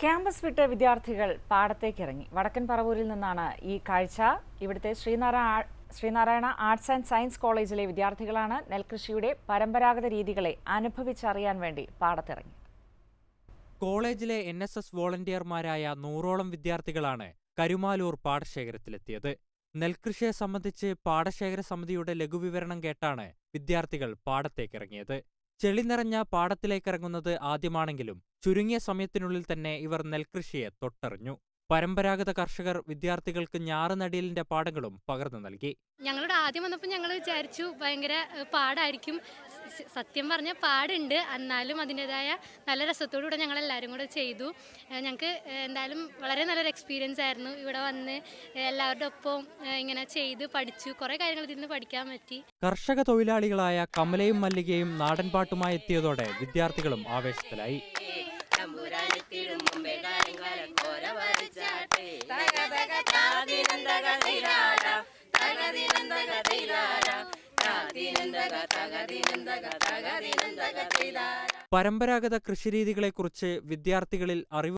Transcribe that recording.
campus വിട്ട് വിദ്യാർത്ഥികൾ പാടത്തേക്കിറങ്ങി വടക്കൻ പറവൂരിൽ നിന്നാണ് ഈ കാഴ്ച ഇവിടുത്തെ Sreenarayana Sreenarayana arts and science കോളേജിലെ വിദ്യാർത്ഥികളാണ് നെൽകൃഷിയുടെ പരമ്പരാഗത രീതികളെ അനുഭവിച്ചറിയാൻ വേണ്ടി പാടത്തിറങ്ങി കോളേജിലെ എൻ എസ് എസ് വോളണ്ടിയർമാരായ നൂറോളം വിദ്യാർത്ഥികളാണ് കരുമാലൂർ പാടശേഖരത്തിലെത്തിയത് നെൽകൃഷിയെ സംബന്ധിച്ച് പാടശേഖര സമിതിയുടെ ലഘുവിവരണം കേട്ടാണ് വിദ്യാർത്ഥികൾ പാടത്തേക്കിറങ്ങിയത് ചെളി നിറഞ്ഞ പാടത്തിലേക്കിറങ്ങുന്നത് ആദ്യമാണെങ്കിലും ചുരുങ്ങിയ സമയത്തിനുള്ളിൽ തന്നെ ഇവർ നെൽകൃഷിയെ തൊട്ടറിഞ്ഞു പരമ്പരാഗത കർഷകർ വിദ്യാർത്ഥികൾക്ക് ഞാറുനടിയലിന്റെ പാഠങ്ങളും പകർന്നു നൽകി ഞങ്ങളോട് ആദ്യം വന്നപ്പോൾ ഞങ്ങൾ വിചാരിച്ചു ഭയങ്കര ഏഹ്, പാടായിരിക്കും സ- സത്യം പറഞ്ഞ പാടുണ്ട് എന്നാലും അതിൻ്റെതായ നല്ല രസത്തോടു കൂടെ ഞങ്ങൾ എല്ലാവരും കൂടെ ചെയ്തു ഏഹ്, ഞങ്ങൾക്ക് ഏഹ്, എന്തായാലും വളരെ നല്ലൊരു എക്സ്പീരിയൻസ് ആയിരുന്നു ഇവിടെ വന്ന് ഏഹ്, എല്ലാവരുടെ ഒപ്പം ഏഹ്, ഇങ്ങനെ ചെയ്ത് പഠിച്ചു കുറേ കാര്യങ്ങൾ ഇതിൽ നിന്ന് പഠിക്കാൻ പറ്റി കർഷക തൊഴിലാളികളായ കമലയും മല്ലികയും നാടൻപാട്ടുമായി എത്തിയതോടെ വിദ്യാർത്ഥികളും ആവേശത്തിലായി തമ്പുരാനെത്തിടും മുമ്പേ കാര്യങ്ങളെ വരച്ചാട്ടെ തക തക താതിനന്തക തിരാര തകതിനന്തക തിരാര താതിനന്തക തകതിനന്തക തകതിനന്തക തിരാര പരമ്പരാഗത കൃഷിരീതികളെക്കുറിച്ച് വിദ്യാർത്ഥികളിൽ അറിവ്